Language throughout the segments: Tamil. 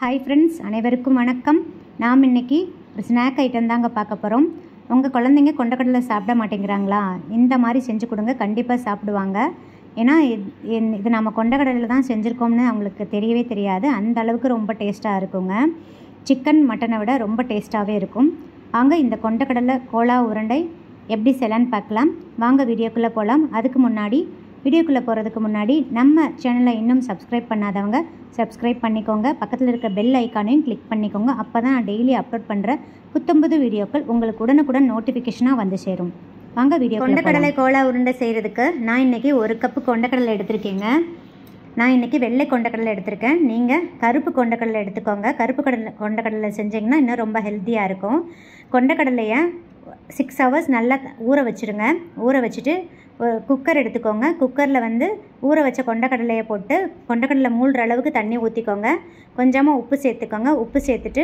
ஹாய் ஃப்ரெண்ட்ஸ் அனைவருக்கும் வணக்கம் நாம் இன்னைக்கு ஒரு ஸ்நாக் ஐட்டம் தாங்க பார்க்க போகிறோம் உங்கள் குழந்தைங்க கொண்டக்கடலை சாப்பிட மாட்டேங்கிறாங்களா இந்த மாதிரி செஞ்சு கொடுங்க கண்டிப்பாக சாப்பிடுவாங்க ஏன்னா இது- இது- இது நம்ம கொண்டக்கடலையில் தான் செஞ்சுருக்கோம்னு அவங்களுக்கு தெரியவே தெரியாது அந்த அளவுக்கு ரொம்ப டேஸ்ட்டாக இருக்குங்க சிக்கன் மட்டனை விட ரொம்ப டேஸ்ட்டாகவே இருக்கும் வாங்க இந்த கொண்டக்கடலை கோலா உருண்டை எப்படி செய்யலான்னு பார்க்கலாம் வாங்க வீடியோக்குள்ளே போகலாம் அதுக்கு முன்னாடி வீடியோக்குள்ளே போகிறதுக்கு முன்னாடி நம்ம சேனலை இன்னும் சப்ஸ்கிரைப் பண்ணாதவங்க சப்ஸ்கிரைப் பண்ணிக்கோங்க பக்கத்தில் இருக்க பெல் ஐக்கானையும் கிளிக் பண்ணிக்கோங்க அப்போ தான் நான் டெய்லி அப்லோட் பண்ணுற புத்தம்புது வீடியோக்கள் உங்களுக்கு உடனுக்குடன் நோட்டிஃபிகேஷனாக வந்து சேரும் வாங்க வீடியோ கொண்டக்கடலை கோலா உருண்டை செய்கிறதுக்கு நான் இன்றைக்கி ஒரு கப்பு கொண்டக்கடலை எடுத்திருக்கேங்க நான் இன்றைக்கி வெள்ளை கொண்டக்கடலை எடுத்திருக்கேன் நீங்கள் கருப்பு கொண்டக்கடலை எடுத்துக்கோங்க கருப்பு கடலை கொண்டக்கடலை செஞ்சிங்கன்னா இன்னும் ரொம்ப ஹெல்த்தியாக இருக்கும் கொண்டக்கடலையை சிக்ஸ் ஹவர்ஸ் நல்லா ஊற வச்சுருங்க ஊற வச்சுட்டு ஒரு குக்கர் எடுத்துக்கோங்க குக்கரில் வந்து ஊற வச்ச கொண்டக்கடலையை போட்டு கொண்டக்கடலை மூழ்கிற அளவுக்கு தண்ணி ஊற்றிக்கோங்க கொஞ்சமாக உப்பு சேர்த்துக்கோங்க உப்பு சேர்த்துட்டு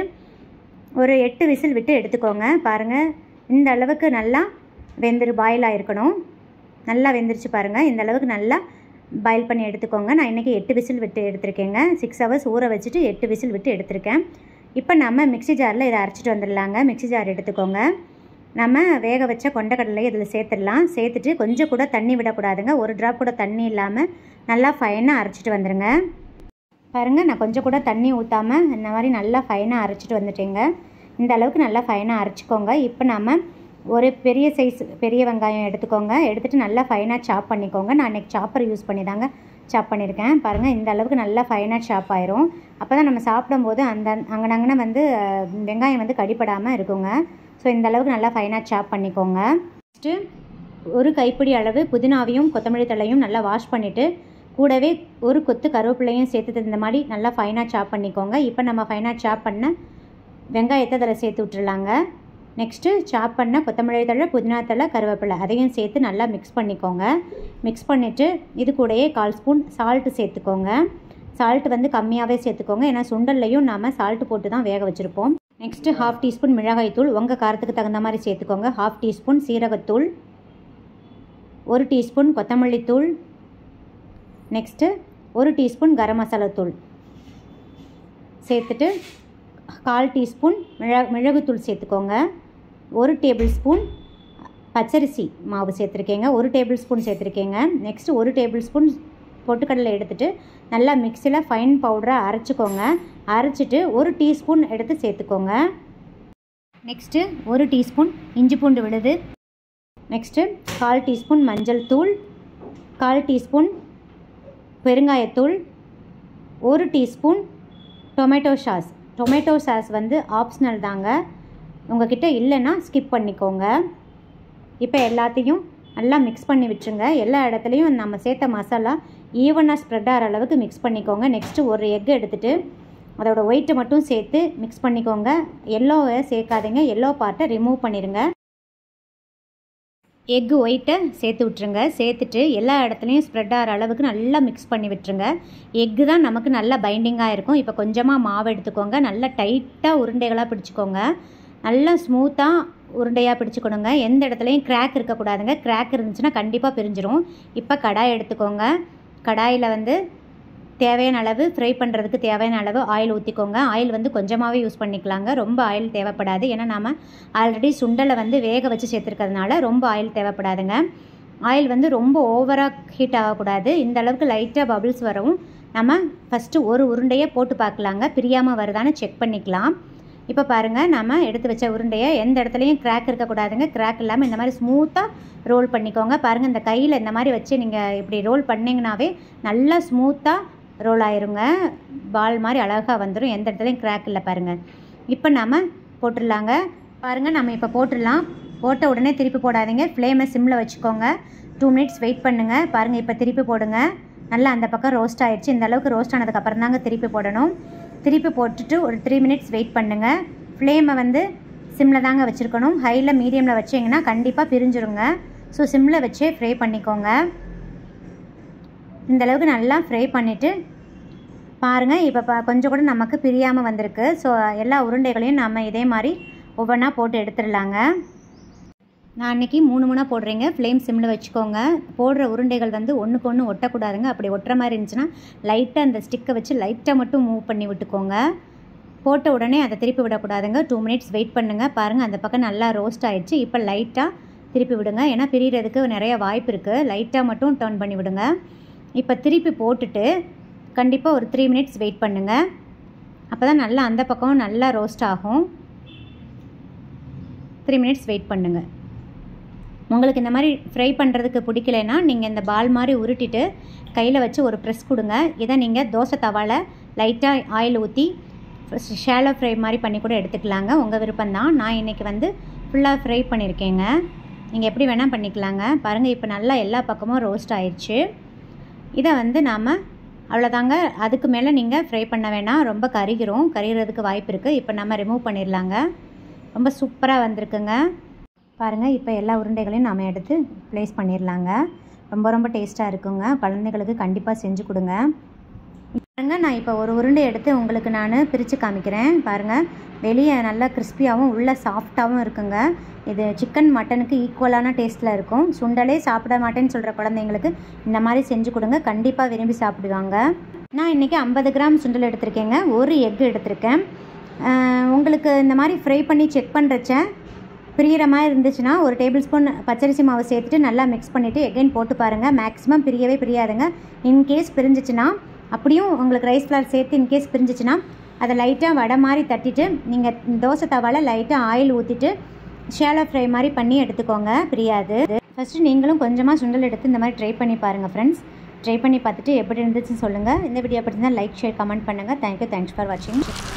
ஒரு எட்டு விசில் விட்டு எடுத்துக்கோங்க பாருங்கள் இந்த அளவுக்கு நல்லா வெந்துரு பாயில் ஆயிருக்கணும் நல்லா வெந்துருச்சு பாருங்கள் இந்த அளவுக்கு நல்லா பாயில் பண்ணி எடுத்துக்கோங்க நான் இன்றைக்கி எட்டு விசில் விட்டு எடுத்திருக்கேங்க சிக்ஸ் ஹவர்ஸ் ஊற வச்சுட்டு எட்டு விசில் விட்டு எடுத்திருக்கேன் இப்போ நம்ம மிக்ஸி ஜாரில் இதை அரைச்சிட்டு வந்துடலாங்க மிக்ஸி ஜார் எடுத்துக்கோங்க நம்ம வேக வச்ச கொண்டக்கடலையை இதில் சேர்த்துடலாம் சேர்த்துட்டு கொஞ்சம் கூட தண்ணி விடக்கூடாதுங்க ஒரு ட்ராப் கூட தண்ணி இல்லாமல் நல்லா ஃபைனாக அரைச்சிட்டு வந்துடுங்க பாருங்கள் நான் கொஞ்சம் கூட தண்ணி ஊற்றாமல் இந்த மாதிரி நல்லா ஃபைனாக அரைச்சிட்டு வந்துட்டேங்க இந்த அளவுக்கு நல்லா ஃபைனாக அரைச்சிக்கோங்க இப்போ நம்ம ஒரு பெரிய சைஸ் பெரிய வெங்காயம் எடுத்துக்கோங்க எடுத்துகிட்டு நல்லா ஃபைனாக சாப் பண்ணிக்கோங்க நான் இன்றைக்கி சாப்பர் யூஸ் பண்ணி தாங்க சாப் பண்ணியிருக்கேன் பாருங்கள் இந்த அளவுக்கு நல்லா ஃபைனாக சாப் ஆயிரும் அப்போ தான் நம்ம சாப்பிடும்போது அந்த அங்கனங்கன வந்து அஹ், வெங்காயம் வந்து கடிப்படாமல் இருக்குங்க ஸோ இந்த அளவுக்கு நல்லா ஃபைனாக சாப் பண்ணிக்கோங்க நெக்ஸ்ட்டு ஒரு கைப்பிடி அளவு புதினாவையும் கொத்தமல்லி தழையும் நல்லா வாஷ் பண்ணிவிட்டு கூடவே ஒரு கொத்து கருவேப்பிலையும் சேர்த்து இந்த மாதிரி நல்லா ஃபைனாக சாப் பண்ணிக்கோங்க இப்போ நம்ம ஃபைனாக சாப் பண்ண வெங்காயத்தை அதில் சேர்த்து விட்டுறலாங்க நெக்ஸ்ட்டு சாப் பண்ண கொத்தமல்லி தழை புதினா தழை கருவேப்பிலை அதையும் சேர்த்து நல்லா மிக்ஸ் பண்ணிக்கோங்க மிக்ஸ் பண்ணிவிட்டு இது கூடயே கால் ஸ்பூன் சால்ட்டு சேர்த்துக்கோங்க சால்ட் வந்து கம்மியாகவே சேர்த்துக்கோங்க ஏன்னா சுண்டல்லையும் நாம் சால்ட்டு போட்டு தான் வேக வச்சுருப்போம் நெக்ஸ்ட்டு ஹாஃப் டீஸ்பூன் மிளகாய்த்தூள் உங்கள் காரத்துக்கு தகுந்த மாதிரி சேர்த்துக்கோங்க ஹாஃப் டீஸ்பூன் சீரகத்தூள் ஒரு டீஸ்பூன் கொத்தமல்லி தூள் நெக்ஸ்ட்டு ஒரு டீஸ்பூன் கரம் மசாலா தூள் சேர்த்துட்டு கால் டீஸ்பூன் மிள மிளகுத்தூள் சேர்த்துக்கோங்க ஒரு டேபிள் ஸ்பூன் பச்சரிசி மாவு சேர்த்துருக்கேங்க ஒரு டேபிள் ஸ்பூன் சேர்த்துருக்கேங்க நெக்ஸ்ட்டு ஒரு டேபிள் ஸ்பூன் பொட்டுக்கடலை எடுத்துட்டு நல்லா மிக்சியில் ஃபைன் பவுடராக அரைச்சிக்கோங்க அரைச்சிட்டு ஒரு டீஸ்பூன் எடுத்து சேர்த்துக்கோங்க நெக்ஸ்ட்டு ஒரு டீஸ்பூன் இஞ்சி பூண்டு விழுது நெக்ஸ்ட்டு கால் டீஸ்பூன் மஞ்சள் தூள் கால் டீஸ்பூன் பெருங்காயத்தூள் ஒரு teaspoon tomato sauce tomato sauce வந்து ஆப்ஷனல் தாங்க உங்ககிட்ட இல்லைன்னா ஸ்கிப் பண்ணிக்கோங்க இப்போ எல்லாத்தையும் நல்லா மிக்ஸ் பண்ணி விட்டுருங்க எல்லா இடத்துலையும் நம்ம சேர்த்த மசாலா ஈவனாக ஸ்ப்ரெட் ஆகிற அளவுக்கு மிக்ஸ் பண்ணிக்கோங்க நெக்ஸ்ட்டு ஒரு எக் எடுத்துகிட்டு அதோட ஒயிட்டை மட்டும் சேர்த்து மிக்ஸ் பண்ணிக்கோங்க எல்லோவை சேர்க்காதீங்க எல்லோ பார்ட்டை ரிமூவ் பண்ணிடுங்க எக் ஒயிட்டை சேர்த்து விட்ருங்க சேர்த்துட்டு எல்லா இடத்துலையும் ஸ்ப்ரெட் ஆகிற அளவுக்கு நல்லா மிக்ஸ் பண்ணி விட்டுருங்க எக்கு தான் நமக்கு நல்லா பைண்டிங்காக இருக்கும் இப்போ கொஞ்சமாக மாவு எடுத்துக்கோங்க நல்லா டைட்டாக உருண்டைகளாக பிடிச்சிக்கோங்க நல்லா ஸ்மூத்தாக உருண்டையாக பிடிச்சிக்கணுங்க எந்த இடத்துலையும் கிராக் இருக்கக்கூடாதுங்க கிராக் இருந்துச்சுன்னா கண்டிப்பாக பிரிஞ்சிரும் இப்போ கடாய் எடுத்துக்கோங்க கடாயில் வந்து தேவையான அளவு ஃப்ரை பண்ணுறதுக்கு தேவையான அளவு ஆயில் ஊற்றிக்கோங்க ஆயில் வந்து கொஞ்சமாகவே யூஸ் பண்ணிக்கலாங்க ரொம்ப ஆயில் தேவைப்படாது ஏன்னா நாம் ஆல்ரெடி சுண்டலை வந்து வேக வச்சு சேர்த்துருக்கிறதுனால ரொம்ப ஆயில் தேவைப்படாதுங்க ஆயில் வந்து ரொம்ப ஓவராக ஹீட் ஆகக்கூடாது இந்த அளவுக்கு லைட்டாக பபிள்ஸ் வரவும் நம்ம ஃபஸ்ட்டு ஒரு உருண்டையை போட்டு பார்க்கலாங்க பிரியாமல் வருதான்னு செக் பண்ணிக்கலாம் இப்போ பாருங்கள் நம்ம எடுத்து வச்ச உருண்டையை எந்த இடத்துலையும் கிராக் இருக்கக்கூடாதுங்க கிராக் இல்லாமல் இந்த மாதிரி ஸ்மூத்தாக ரோல் பண்ணிக்கோங்க பாருங்கள் இந்த கையில் இந்த மாதிரி வச்சு நீங்கள் இப்படி ரோல் பண்ணிங்கனாவே நல்லா ஸ்மூத்தாக ரோல் ஆயிருங்க பால் மாதிரி அழகாக வந்துடும் எந்த இடத்துலையும் கிராக் இல்லை பாருங்கள் இப்போ நம்ம போட்டுடலாங்க பாருங்கள் நம்ம இப்போ போட்டுடலாம் போட்ட உடனே திருப்பி போடாதீங்க ஃப்ளேமை சிம்மில் வச்சுக்கோங்க டூ மினிட்ஸ் வெயிட் பண்ணுங்கள் பாருங்கள் இப்போ திருப்பி போடுங்க நல்லா அந்த பக்கம் ரோஸ்ட் ஆயிடுச்சு இந்த அளவுக்கு ரோஸ்ட் ஆனதுக்கப்புறம் தாங்க திருப்பி போடணும் திருப்பி போட்டுட்டு ஒரு த்ரீ மினிட்ஸ் வெயிட் பண்ணுங்கள் ஃப்ளேமை வந்து சிம்மில் தாங்க வச்சுருக்கணும் ஹையில் மீடியமில் வச்சிங்கன்னா கண்டிப்பாக பிரிஞ்சிருங்க ஸோ சிம்மில் வச்சே ஃப்ரை பண்ணிக்கோங்க இந்த அளவுக்கு நல்லா ஃப்ரை பண்ணிவிட்டு பாருங்கள் இப்போ பா கொஞ்சம் கூட நமக்கு பிரியாமல் வந்திருக்கு ஸோ எல்லா உருண்டைகளையும் நம்ம இதே மாதிரி ஒவ்வொன்றா போட்டு எடுத்துடலாங்க நான் அன்றைக்கி மூணு மூணாக போடுறீங்க ஃப்ளேம் சிம்மில் வச்சுக்கோங்க போடுற உருண்டைகள் வந்து ஒன்றுக்கு ஒன்று ஒட்டக்கூடாதுங்க அப்படி ஒட்டுற மாதிரி இருந்துச்சுன்னா லைட்டாக அந்த ஸ்டிக்கை வச்சு லைட்டாக மட்டும் மூவ் பண்ணி விட்டுக்கோங்க போட்ட உடனே அதை திருப்பி விடக்கூடாதுங்க டூ மினிட்ஸ் வெயிட் பண்ணுங்கள் பாருங்கள் அந்த பக்கம் நல்லா ரோஸ்ட் ஆயிடுச்சு இப்போ லைட்டாக திருப்பி விடுங்க ஏன்னா பிரியறதுக்கு நிறைய வாய்ப்பு இருக்குது லைட்டாக மட்டும் டர்ன் பண்ணி விடுங்க இப்போ திருப்பி போட்டுட்டு கண்டிப்பாக ஒரு த்ரீ மினிட்ஸ் வெயிட் பண்ணுங்கள் அப்போ தான் நல்லா அந்த பக்கம் நல்லா ரோஸ்ட் ஆகும் த்ரீ மினிட்ஸ் வெயிட் பண்ணுங்கள் உங்களுக்கு இந்த மாதிரி ஃப்ரை பண்ணுறதுக்கு பிடிக்கலைன்னா நீங்கள் இந்த பால் மாதிரி உருட்டிட்டு கையில் வச்சு ஒரு ப்ரெஸ் கொடுங்க இதை நீங்கள் தோசை தவாவில் லைட்டாக ஆயில் ஊற்றி ஷேலோ ஃப்ரை மாதிரி பண்ணி கூட எடுத்துக்கலாங்க உங்கள் விருப்பம்தான் நான் இன்றைக்கி வந்து ஃபுல்லாக ஃப்ரை பண்ணியிருக்கேங்க நீங்கள் எப்படி வேணால் பண்ணிக்கலாங்க பாருங்கள் இப்போ நல்லா எல்லா பக்கமும் ரோஸ்ட் ஆயிடுச்சு இதை வந்து நாம் அவ்வளோதாங்க அதுக்கு மேலே நீங்கள் ஃப்ரை பண்ண வேணாம் ரொம்ப கருகிரும் கரிகிறதுக்கு வாய்ப்பு இருக்குது இப்போ நம்ம ரிமூவ் பண்ணிடலாங்க ரொம்ப சூப்பராக வந்திருக்குங்க பாருங்கள் இப்போ எல்லா உருண்டைகளையும் நாம் எடுத்து ப்ளேஸ் பண்ணிடலாங்க ரொம்ப ரொம்ப டேஸ்ட்டாக இருக்குங்க குழந்தைகளுக்கு கண்டிப்பாக செஞ்சு கொடுங்க பாருங்கள் நான் இப்போ ஒரு உருண்டை எடுத்து உங்களுக்கு நான் பிரித்து காமிக்கிறேன் பாருங்கள் வெளியே நல்லா கிறிஸ்பியாகவும் உள்ளே சாஃப்டாகவும் இருக்குங்க இது சிக்கன் மட்டனுக்கு ஈக்குவலான டேஸ்ட்டில் இருக்கும் சுண்டலே சாப்பிட மாட்டேன்னு சொல்கிற குழந்தைங்களுக்கு இந்த மாதிரி செஞ்சு கொடுங்க கண்டிப்பாக விரும்பி சாப்பிடுவாங்க நான் இன்றைக்கி ஐம்பது கிராம் சுண்டல் எடுத்திருக்கேங்க ஒரு எக் எடுத்திருக்கேன் ஆஹ் உங்களுக்கு இந்த மாதிரி ஃப்ரை பண்ணி செக் பண்ணுறச்ச பிரியிற மாதிரி இருந்துச்சுன்னா ஒரு டேபிள் ஸ்பூன் பச்சரிசி மாவு சேர்த்துட்டு நல்லா மிக்ஸ் பண்ணிவிட்டு எகைன் போட்டு பாருங்கள் மேக்ஸிமம் பிரியவே பிரியாதுங்க இன்கேஸ் பிரிஞ்சிச்சுன்னா அப்படியும் உங்களுக்கு ரைஸ் ஃப்ளார் சேர்த்து இன்கேஸ் பிரிஞ்சிச்சுன்னா அதை லைட்டாக வடை மாதிரி தட்டிட்டு நீங்கள் தோசை தவாவில் லைட்டாக ஆயில் ஊற்றிட்டு ஷேலோ ஃப்ரை மாதிரி பண்ணி எடுத்துக்கோங்க பிரியாது ஃபஸ்ட்டு நீங்களும் கொஞ்சமாக சுண்டல் எடுத்து இந்த மாதிரி ட்ரை பண்ணி பாருங்கள் ஃப்ரெண்ட்ஸ் ட்ரை பண்ணி பார்த்துட்டு எப்படி இருந்துச்சுன்னு சொல்லுங்கள் இந்த வீடியோ பிடிச்சிருந்தா லைக் ஷேர் கமெண்ட் பண்ணுங்கள் தேங்க்யூ தேங்க்ஸ் ஃபார் வாட்சிங்